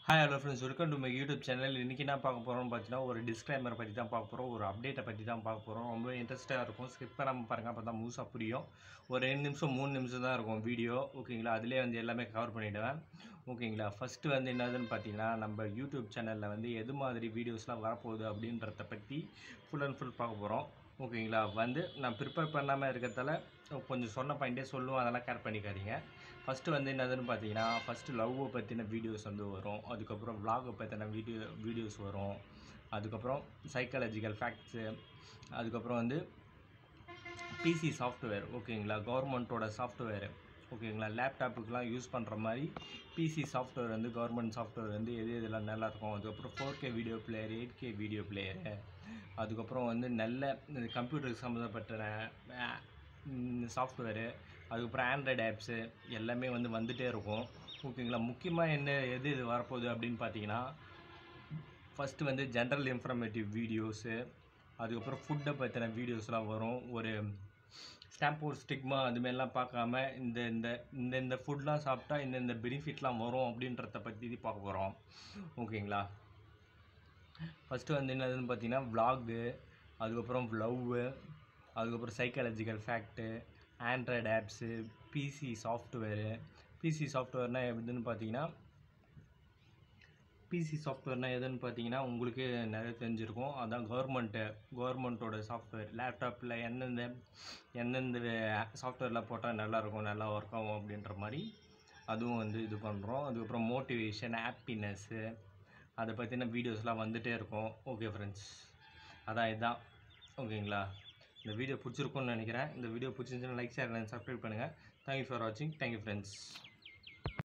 hi hello friends welcome to my YouTube channel இன்றைக்கி என்ன பார்க்க போகிறோம்னு பார்த்தீங்கன்னா ஒரு டிஸ்க்ளைமர் பற்றி தான் பார்க்க போகிறோம் ஒரு அப்டேட்டை பற்றி தான் பார்க்க போகிறோம் ரொம்ப இன்ட்ரெஸ்ட்டாக இருக்கும் ஸ்கிப் பண்ணாமல் பாருங்கள் அப்போ தான் முழுசாக புரியும் ஒரு ரெண்டு நிமிஷம் மூணு நிமிஷம் தான் இருக்கும் வீடியோ ஓகேங்களா அதிலே வந்து எல்லாமே கவர் பண்ணிவிடுவேன் ஓகேங்களா ஃபஸ்ட்டு வந்து என்னதுன்னு பார்த்தீங்கன்னா நம்ம யூடியூப் சேனலில் வந்து எது மாதிரி வீடியோஸ்லாம் வரப்போகுது அப்படின்றத பற்றி ஃபுல் அண்ட் ஃபுல் பார்க்க போகிறோம் ஓகேங்களா வந்து நான் ப்ரிப்பேர் பண்ணாமல் இருக்கிறதால கொஞ்சம் சொன்ன பாயிண்டே சொல்லுவோம் அதெல்லாம் கேர் பண்ணிக்காதீங்க ஃபஸ்ட்டு வந்து என்னதுன்னு பார்த்தீங்கன்னா ஃபஸ்ட்டு லவ்வை பற்றின வீடியோஸ் வந்து வரும் அதுக்கப்புறம் vlog-அ பற்றின வீடியோ வீடியோஸ் வரும் அதுக்கப்புறம் சைக்காலஜிக்கல் ஃபேக்ட்ஸு அதுக்கப்புறம் வந்து பிசி சாஃப்ட்வேர் ஓகேங்களா கவர்மெண்ட்டோட சாஃப்ட்வேரு ஓகேங்களா லேப்டாப்புக்கெலாம் யூஸ் பண்ணுற மாதிரி பிசி சாஃப்ட்வேர் வந்து கவர்மெண்ட் சாஃப்ட்வேர் வந்து எது எதெல்லாம் நல்லா இருக்கும் அதுக்கப்புறம் four K video player eight K video player அதுக்கப்புறம் வந்து நல்ல கம்ப்யூட்டருக்கு சம்மந்தப்பட்ட சாஃப்ட்வேரு அதுக்கப்புறம் ஆண்ட்ராய்டு ஆப்ஸு எல்லாமே வந்து வந்துகிட்டே இருக்கும் ஓகேங்களா முக்கியமாக என்ன எது இது வரப்போகுது அப்படின்னு பார்த்தீங்கன்னா ஃபஸ்ட்டு வந்து ஜென்ரல் இன்ஃபர்மேட்டிவ் வீடியோஸு அதுக்கப்புறம் ஃபுட்டை பற்றின வீடியோஸ்லாம் வரும் ஒரு ஸ்டாம்ப் ஒரு ஸ்டிக்மா அதுமாரிலாம் பார்க்காம இந்த இந்த இந்த இந்த ஃபுட்லாம் சாப்பிட்டா இந்த இந்த பெனிஃபிட்லாம் வரும் அப்படின்றத பற்றி பார்க்க போகிறோம் ஓகேங்களா ஃபஸ்ட்டு வந்து என்னதுன்னு பார்த்தீங்கன்னா vlog அதுக்கப்புறம் வ்ளவ்வு அதுக்கப்புறம் psychological fact android apps PC software PC சாஃப்ட்வேர்னால் எதுன்னு பார்த்தீங்கன்னா பிசி சாஃப்ட்வேர்னால் எதுன்னு பார்த்தீங்கன்னா உங்களுக்கு நிறைய தெரிஞ்சிருக்கும் அதான் கவர்மெண்ட்டு கவர்மெண்ட்டோட சாஃப்ட்வேர் லேப்டாப்பில் எந்தெந்த எந்தெந்த சாஃப்ட்வேரில் போட்டால் நல்லாயிருக்கும் நல்லா ஒர்க் ஆகும் அப்படின்ற மாதிரி அதுவும் வந்து இது பண்ணுறோம் அதுக்கப்புறம் மோட்டிவேஷன் ஹாப்பினஸ்ஸு அதை பற்றின வீடியோஸ்லாம் வந்துகிட்டே இருக்கும் ஓகே ஃப்ரெண்ட்ஸ் அதான் இதுதான் ஓகேங்களா இந்த வீடியோ பிடிச்சிருக்கும்னு நினைக்கிறேன் இந்த வீடியோ பிடிச்சிருந்துச்சுன்னா லைக் ஷேர் அண்ட் சப்ஸ்கிரைப் பண்ணுங்கள் தேங்க்யூ ஃபார் வாட்சிங் தேங்க்யூ ஃப்ரெண்ட்ஸ்